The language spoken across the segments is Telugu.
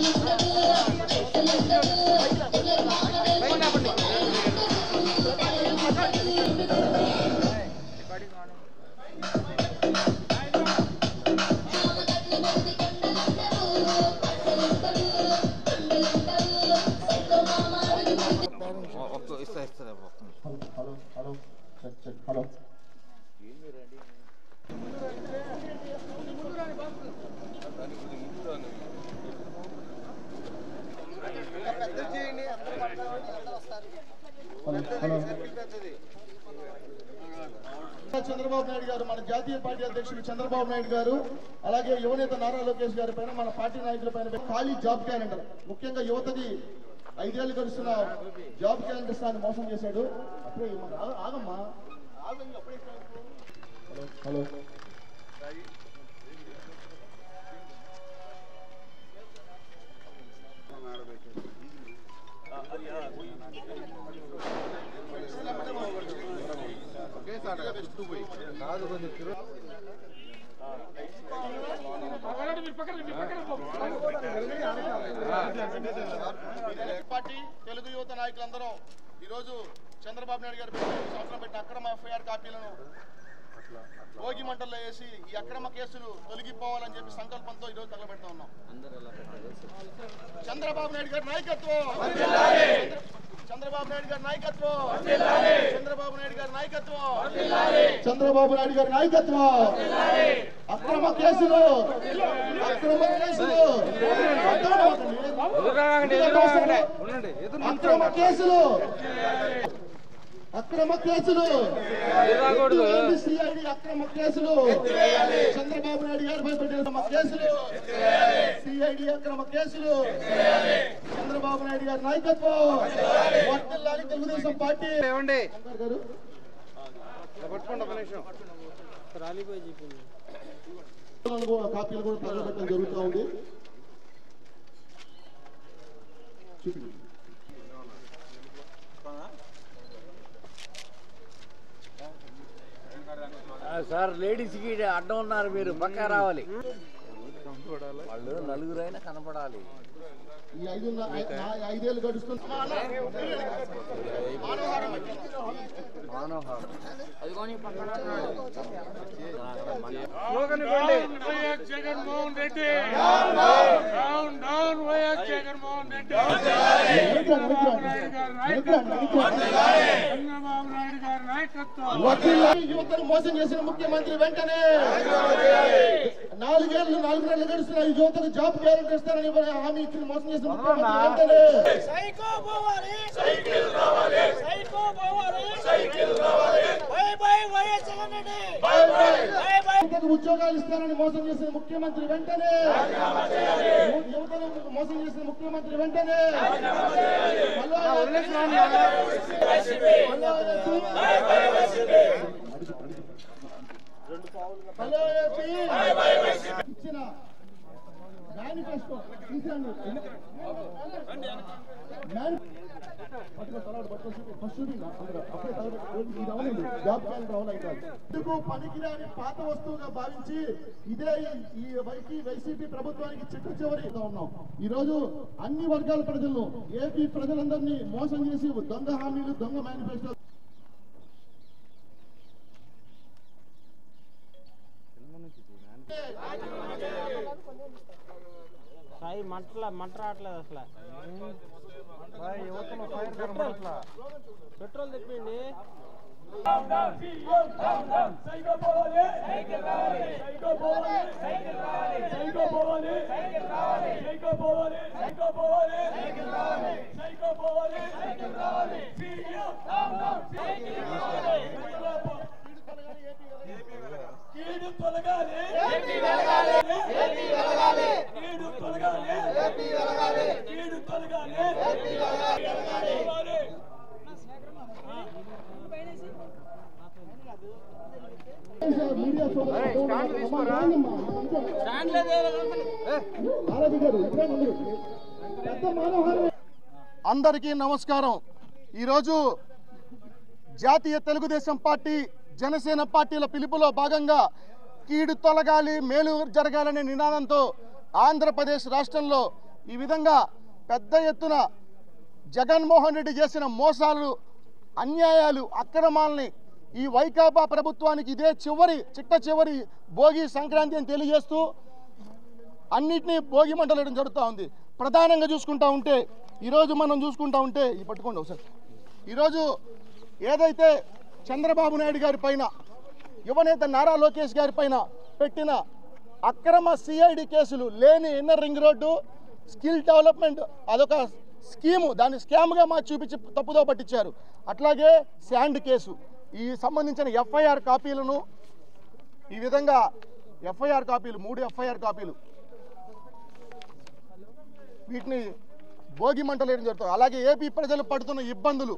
ఒక్క ఇస్తా ఇస్తారా ఒక్క నిమిషం. Hello hello check check hello hello hello Chandrababu Naidu గారు మన జాతీయ పార్టీ అధ్యక్షులు చంద్రబాబు నాయుడు గారు అలాగే యువనేత నారా లోకేష్ గారి పైన మన పార్టీ నాయకుల పైన ఖాళీ జాబ్ క్యాలెండర్ ముఖ్యంగా యువతకి ఐదేళ్లు గడుస్తున్న జాబ్ క్యాలెండర్ స్థాన్ని మోసం చేశాడు అప్పుడే మన ఆగ- ఆగమ్మా ఆగండి, అప్పుడే హలో హలో పార్టీ తెలుగు యువత నాయకులందరం ఈరోజు చంద్రబాబు నాయుడు గారు పెట్టిన ఈ సంవత్సరం పెట్టిన అక్రమ ఎఫ్ఐఆర్ కాపీలను భోగి మంటల్లో వేసి ఈ అక్రమ కేసులు తొలగిపోవాలని చెప్పి సంకల్పంతో ఈరోజు తగలబెడతా ఉన్నాం చంద్రబాబు నాయుడు గారి నాయకత్వం చంద్ర- చంద్రబాబు నాయుడు గారి నాయకత్వం చంద్రబాబు నాయుడు గారి నాయకత్వం చంద్రబాబు నాయుడు గారి నాయకత్వం అక్రమ కేసులు అక్రమ కేసులు ఉండండి ఎదురు అక్రమ కేసులు అక్రమ కేసులు సిఐడి అక్రమ కేసులు చంద్రబాబు నాయుడు గారిపై పెట్టిన అక్రమ కేసులు సిఐడి అక్రమ కేసులు చంద్రబాబు నాయుడు గారి నాయకత్వం వర్తిల్లాలి తెలుగుదేశం పార్టీ ఏమండి శంకర్ గారు పట్టుకోండి ఒక నిమిషం కాపీలు కూడా తగలబెట్టడం జరుగుతూ ఉంది చూపించండి సార్ లేడీస్ కి అడ్డం ఉన్నారు మీరు పక్కా రావాలి వాళ్ళు నలుగురైనా కనపడాలి ఈ ఐదు ఐదేళ్ళు గడుస్తుంది స్లోగన్ ఇవ్వండి YS Jaganmohan Reddy down down YS Jaganmohan Reddy Chandrababu Naidu గారి నాయకత్వం చంద్రబాబు నాయుడు గారి నాయకత్వం వకీలారి యువతను మోసం చేసిన ముఖ్యమంత్రి వెంటనే నాలుగేళ్లు నాలుగు నెలలు గడుస్తున్న ఈ యువతకు జాబ్ గ్యారెంటీ ఇస్తానని హామీ ఇచ్చిన మోసం చేసిన ముఖ్యమంత్రి వెంటనే సైకో పోవాలి సైకిల్ రావాలి సైకో పోవాలి సైకిల్ రావాలి bye bye YS Jagan Reddy bye bye bye bye యువతకు ఉద్యోగాలు ఇస్తానని మోసం చేసిన ముఖ్యమంత్రి వెంటనే యువతను మోసం చేసిన ముఖ్యమంత్రి వెంటనే హలో ఏపీ ఇచ్చిన మేనిఫెస్టో తీసాను ఎందుకు పనికిరాని పాత వస్తువుగా భావించి ఇదే ఈ- ఈ వైసీ వైసీపీ ప్రభుత్వానికి చిట్ట చివరిగా ఉన్నాం ఈ రోజు అన్ని వర్గాల ప్రజలను ఏపీ ప్రజలందరినీ మోసం చేసి దొంగ హామీలు దొంగ మేనిఫెస్టో సాయి మంటల మంట రావట్లేదు అసలు పెట్రోల్ తెప్పిండి మీడియా సోదరులు ఆరాధి గారు ఇక్కడే ఉన్నారు. పెద్ద మానవహారం అందరికీ నమస్కారం ఈరోజు జాతీయ తెలుగుదేశం పార్టీ జనసేన పార్టీల పిలుపులో భాగంగా కీడు తొలగాలి మేలు జరగాలనే నినాదంతో ఆంధ్రప్రదేశ్ రాష్ట్రంలో ఈ విధంగా పెద్ద ఎత్తున జగన్మోహన్ రెడ్డి చేసిన మోసాలు అన్యాయాలు అక్రమాలని ఈ వైకాపా ప్రభుత్వానికి ఇదే చివరి చిట్ట చివరి భోగి సంక్రాంతి అని తెలియజేస్తూ అన్నిటినీ భోగి మంటలేయడం జరుగుతూ ఉంది ప్రధానంగా చూసుకుంటా ఉంటే ఈరోజు మనం చూసుకుంటా ఉంటే ఈ పట్టుకోండి ఒకసారి ఈరోజు ఏదైతే చంద్రబాబు నాయుడు గారి పైన యువనేత నారా లోకేష్ గారి పైన పెట్టిన అక్రమ సిఐడి కేసులు లేని inner ring road skill development అదొక స్కీము దాన్ని స్కామ్గా మాకు చూపించి తప్పుదో పట్టించారు అట్లాగే శాండ్ కేసు ఈ సంబంధించిన ఎఫ్ఐఆర్ కాపీలను ఈ విధంగా ఎఫ్ఐఆర్ కాపీలు మూడు ఎఫ్ఐఆర్ కాపీలు వీటిని భోగి మంటలేయడం జరుగుతుంది అలాగే ఏపీ ప్రజలు పడుతున్న ఇబ్బందులు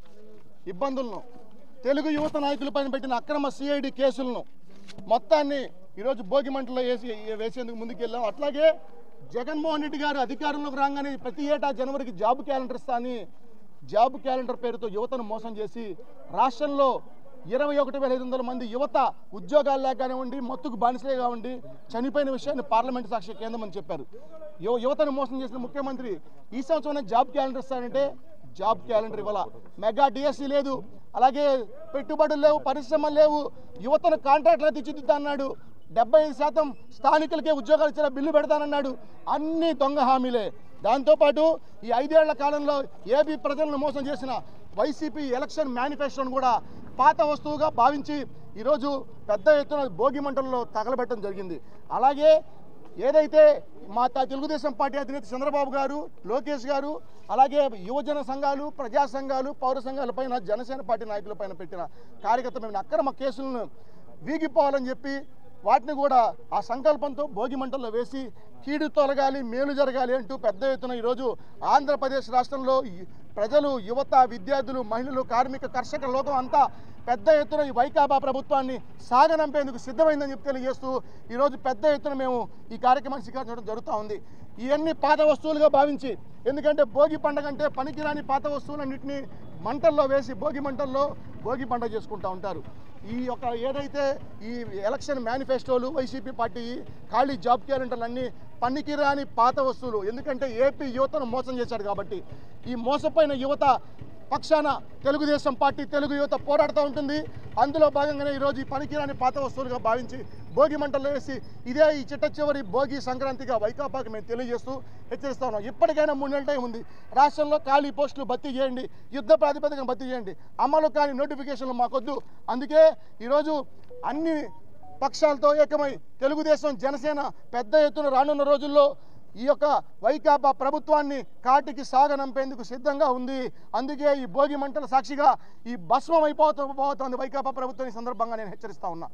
ఇబ్బందులను తెలుగు యువత నాయకుల పైన పెట్టిన అక్రమ సిఐడి కేసులను మొత్తాన్ని ఈరోజు భోగి మంటలో వేసి వేసేందుకు ముందుకెళ్ళాం అట్లాగే జగన్మోహన్ రెడ్డి గారు అధికారంలోకి రాగానే ప్రతి ఏటా జనవరికి జాబ్ క్యాలెండర్ ఇస్తా అని జాబ్ క్యాలెండర్ పేరుతో యువతను మోసం చేసి రాష్ట్రంలో ఇరవై ఒకటి వేల ఐదు వందల మంది యువత ఉద్యోగాలు లేక కానివ్వండి మత్తుకు బానిసలే కావండి చనిపోయిన విషయాన్ని పార్లమెంట్ సాక్షి కేంద్రం అని చెప్పారు యువ యువతను మోసం చేసిన ముఖ్యమంత్రి ఈ సంవత్సరం జాబ్ క్యాలెండర్ ఇస్తారంటే జాబ్ క్యాలెండర్ ఇవ్వాల మెగా డిఎస్సి లేదు అలాగే పెట్టుబడులు లేవు పరిశ్రమలు లేవు యువతను కాంట్రాక్టులు తీర్చిదిద్దా అన్నాడు డెబ్బై ఐదు శాతం స్థానికులకే ఉద్యోగాలు ఇచ్చేలా బిల్లు పెడతానన్నాడు అన్ని దొంగ హామీలే దాంతోపాటు ఈ ఐదేళ్ల కాలంలో ఏపీ ప్రజలను మోసం చేసిన వైసీపీ ఎలక్షన్ మేనిఫెస్టోను కూడా పాత వస్తువుగా భావించి ఈరోజు పెద్ద ఎత్తున భోగి మంటల్లో తగలబెట్టడం జరిగింది అలాగే ఏదైతే మా తా- తెలుగుదేశం పార్టీ అధినేత చంద్రబాబు గారు లోకేష్ గారు అలాగే యువజన సంఘాలు ప్రజా సంఘాలు పౌర సంఘాల పైన జనసేన పార్టీ నాయకుల పైన పెట్టిన కార్యకర్తమైన అక్రమ కేసులను వీగిపోవాలని చెప్పి వాటిని కూడా ఆ సంకల్పంతో భోగి మంటల్లో వేసి కీడు తొలగాలి మేలు జరగాలి అంటూ పెద్ద ఎత్తున ఈరోజు ఆంధ్రప్రదేశ్ రాష్ట్రంలో ఈ ప్రజలు యువత విద్యార్థులు మహిళలు కార్మిక కర్షక లోకం అంతా పెద్ద ఎత్తున ఈ వైకాపా ప్రభుత్వాన్ని సాగనంపేందుకు సిద్ధమైందని చెప్పి తెలియజేస్తూ ఈరోజు పెద్ద ఎత్తున మేము ఈ కార్యక్రమాన్ని స్వీకరించడం జరుగుతూ ఉంది ఇవన్నీ పాత వస్తువులుగా భావించి ఎందుకంటే భోగి పండగ అంటే పనికిరాని పాత వస్తువులన్నింటినీ మంటల్లో వేసి భోగి మంటల్లో భోగి పండుగ చేసుకుంటూ ఉంటారు ఈ యొక్క ఏదైతే ఈ ఎలక్షన్ మేనిఫెస్టోలు వైసీపీ పార్టీ ఖాళీ జాబ్ క్యాలెండర్లు అన్నీ పనికిరాని పాత వస్తువులు ఎందుకంటే ఏపీ యువతను మోసం చేశాడు కాబట్టి ఈ మోసపోయిన యువత పక్షాన తెలుగుదేశం పార్టీ తెలుగు యువత పోరాడుతూ ఉంటుంది అందులో భాగంగానే ఈరోజు ఈ పనికిరాని పాత వస్తువులుగా భావించి భోగి మంటలు వేసి ఇదే ఈ చిట్ట చివరి భోగి సంక్రాంతిగా వైకాపాకి మేము తెలియజేస్తూ హెచ్చరిస్తా ఉన్నాం ఇప్పటికైనా మూడు నెలల టైం ఉంది రాష్ట్రంలో ఖాళీ పోస్టులు భర్తీ చేయండి యుద్ధ ప్రాతిపదికన భర్తీ చేయండి అమలు కాని నోటిఫికేషన్లు మాకొద్దు అందుకే ఈరోజు అన్ని పక్షాలతో ఏకమై తెలుగుదేశం జనసేన పెద్ద ఎత్తున రానున్న రోజుల్లో ఈ యొక్క వైకాపా ప్రభుత్వాన్ని కాటికి సాగనంపేందుకు సిద్ధంగా ఉంది అందుకే ఈ భోగి మంటల సాక్షిగా ఈ భస్మం అయిపోతూ పోతోంది వైకాపా ప్రభుత్వం ఈ సందర్భంగా నేను హెచ్చరిస్తా ఉన్నా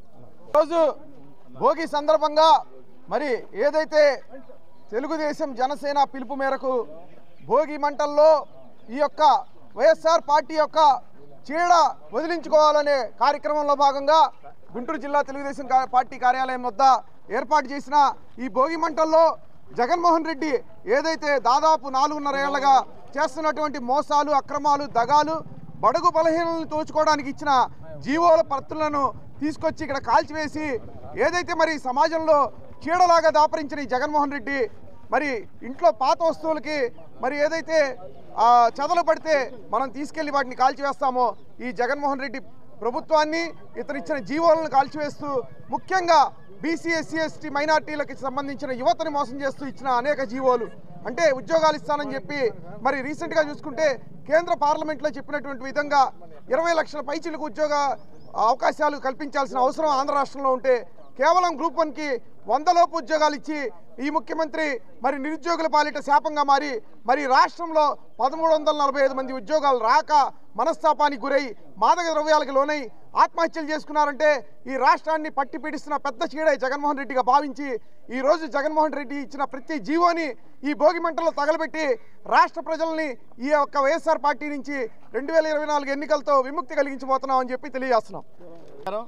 రోజు భోగి సందర్భంగా మరి ఏదైతే తెలుగుదేశం జనసేన పిలుపు మేరకు భోగి మంటల్లో ఈ యొక్క వైఎస్ఆర్ పార్టీ యొక్క చీడ వదిలించుకోవాలనే కార్యక్రమంలో భాగంగా గుంటూరు జిల్లా తెలుగుదేశం కా- పార్టీ కార్యాలయం వద్ద ఏర్పాటు చేసిన ఈ భోగి మంటల్లో జగన్మోహన్ రెడ్డి ఏదైతే దాదాపు నాలుగున్నర ఏళ్లుగా చేస్తున్నటువంటి మోసాలు అక్రమాలు దగాలు బడుగు బలహీనలను తోచుకోవడానికి ఇచ్చిన జీవోల పత్రులను తీసుకొచ్చి ఇక్కడ కాల్చివేసి ఏదైతే మరి సమాజంలో చీడలాగా దాపరించిన ఈ జగన్మోహన్ రెడ్డి మరి ఇంట్లో పాత వస్తువులకి మరి ఏదైతే ఆ, చెదలు పడితే మనం తీసుకెళ్లి వాటిని కాల్చివేస్తామో ఈ జగన్మోహన్ రెడ్డి ప్రభుత్వాన్ని ఇతను ఇచ్చిన జీవోలను కాల్చివేస్తూ ముఖ్యంగా బీసీ ఎస్సీ ఎస్టీ మైనార్టీలకు సంబంధించిన యువతని మోసం చేస్తూ ఇచ్చిన అనేక జీవోలు అంటే ఉద్యోగాలు ఇస్తానని చెప్పి మరి రీసెంట్గా చూసుకుంటే కేంద్ర పార్లమెంట్లో చెప్పినటువంటి విధంగా ఇరవై లక్షల పైచిలకు ఉద్యోగ అవకాశాలు కల్పించాల్సిన అవసరం ఆంధ్ర రాష్ట్రంలో ఉంటే కేవలం గ్రూప్ వన్కి వందలోపు ఉద్యోగాలు ఇచ్చి ఈ ముఖ్యమంత్రి మరి నిరుద్యోగుల పాలిట శాపంగా మారి మరి రాష్ట్రంలో పదమూడు వందల నలభై ఐదు మంది ఉద్యోగాలు రాక మనస్తాపానికి గురై మాదక ద్రవ్యాలకు లోనై ఆత్మహత్యలు చేసుకున్నారంటే ఈ రాష్ట్రాన్ని పట్టి పీడిస్తున్న పెద్ద చీడ జగన్మోహన్ రెడ్డిగా భావించి ఈ రోజు జగన్మోహన్ రెడ్డి ఇచ్చిన ప్రతి జీవోని ఈ భోగి మంటల్లో తగలబెట్టి రాష్ట్ర ప్రజల్ని ఈ యొక్క వైఎస్ఆర్ పార్టీ నుంచి రెండు వేల ఇరవై నాలుగు ఎన్నికలతో విముక్తి కలిగించబోతున్నాం అని చెప్పి తెలియజేస్తున్నాం నమస్కారం.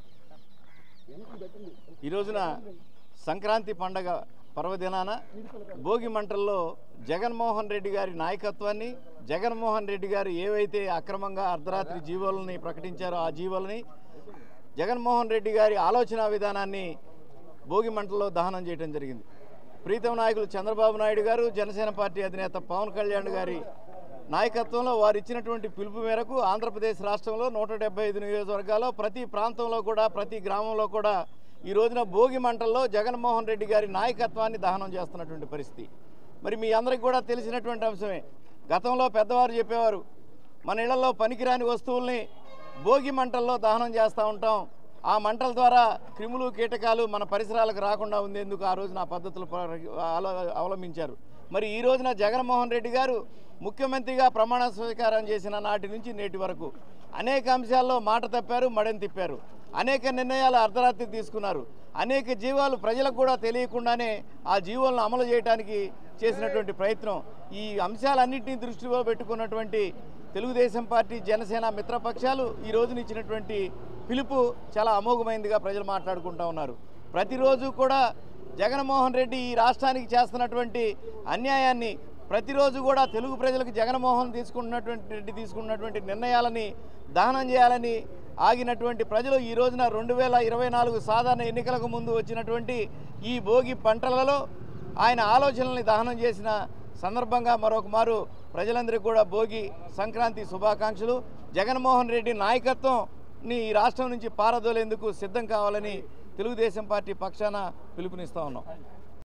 ఈ రోజున సంక్రాంతి పండగ పర్వదినాన భోగి మంటల్లో జగన్మోహన్ రెడ్డి గారి నాయకత్వాన్ని జగన్మోహన్ రెడ్డి గారు ఏవైతే అక్రమంగా అర్ధరాత్రి జీవోలని ప్రకటించారో ఆ జీవోలని జగన్మోహన్ రెడ్డి గారి ఆలోచన విధానాన్ని భోగి మంటల్లో దహనం చేయడం జరిగింది ప్రీతం నాయకులు చంద్రబాబు నాయుడు గారు జనసేన పార్టీ అధినేత పవన్ కళ్యాణ్ గారి నాయకత్వంలో వారు ఇచ్చినటువంటి పిలుపు మేరకు ఆంధ్రప్రదేశ్ రాష్ట్రంలో నూట డెబ్బై ఐదు నియోజకవర్గాల్లో ప్రతి ప్రాంతంలో కూడా ప్రతి గ్రామంలో కూడా ఈ రోజున భోగి మంటల్లో జగన్మోహన్ రెడ్డి గారి నాయకత్వాన్ని దహనం చేస్తున్నటువంటి పరిస్థితి మరి మీ అందరికి కూడా తెలిసినటువంటి అంశమే గతంలో పెద్దవారు చెప్పేవారు మన ఇళ్లలో పనికిరాని వస్తువుల్ని భోగి మంటల్లో దహనం చేస్తూ ఉంటాం ఆ మంటల ద్వారా క్రిములు కీటకాలు మన పరిసరాలకు రాకుండా ఉండేందుకు ఆ రోజున ఆ పద్ధతులు ప్ర- అల- అవలంబించారు మరి ఈ రోజున జగన్మోహన్ రెడ్డి గారు ముఖ్యమంత్రిగా ప్రమాణ స్వీకారం చేసిన నాటి నుంచి నేటి వరకు అనేక అంశాల్లో మాట తప్పారు మడని తిప్పారు అనేక నిర్ణయాలు అర్ధరాత్రి తీసుకున్నారు అనేక జీవాలు ప్రజలకు కూడా తెలియకుండానే ఆ జీవాలను అమలు చేయడానికి చేసినటువంటి ప్రయత్నం ఈ అంశాలన్నింటినీ దృష్టిలో పెట్టుకున్నటువంటి తెలుగుదేశం పార్టీ జనసేన మిత్రపక్షాలు ఈ రోజున ఇచ్చినటువంటి పిలుపు చాలా అమోఘమైందిగా ప్రజలు మాట్లాడుకుంటూ ఉన్నారు ప్రతిరోజు కూడా జగన్మోహన్ రెడ్డి ఈ రాష్ట్రానికి చేస్తున్నటువంటి అన్యాయాన్ని ప్రతిరోజు కూడా తెలుగు ప్రజలకు జగన్మోహన్ తీసుకున్నటువంటి రెడ్డి తీసుకున్నటువంటి నిర్ణయాలని దహనం చేయాలని ఆగినటువంటి ప్రజలు ఈ రోజున రెండు వేల ఇరవై నాలుగు సాధారణ ఎన్నికలకు ముందు వచ్చినటువంటి ఈ భోగి పంటలలో ఆయన ఆలోచనల్ని దహనం చేసిన సందర్భంగా మరొక మారు ప్రజలందరికీ కూడా భోగి సంక్రాంతి శుభాకాంక్షలు జగన్మోహన్ రెడ్డి నాయకత్వంని ఈ రాష్ట్రం నుంచి పారదోలేందుకు సిద్ధం కావాలని తెలుగుదేశం పార్టీ పక్షాన పిలుపునిస్తా ఉన్నాం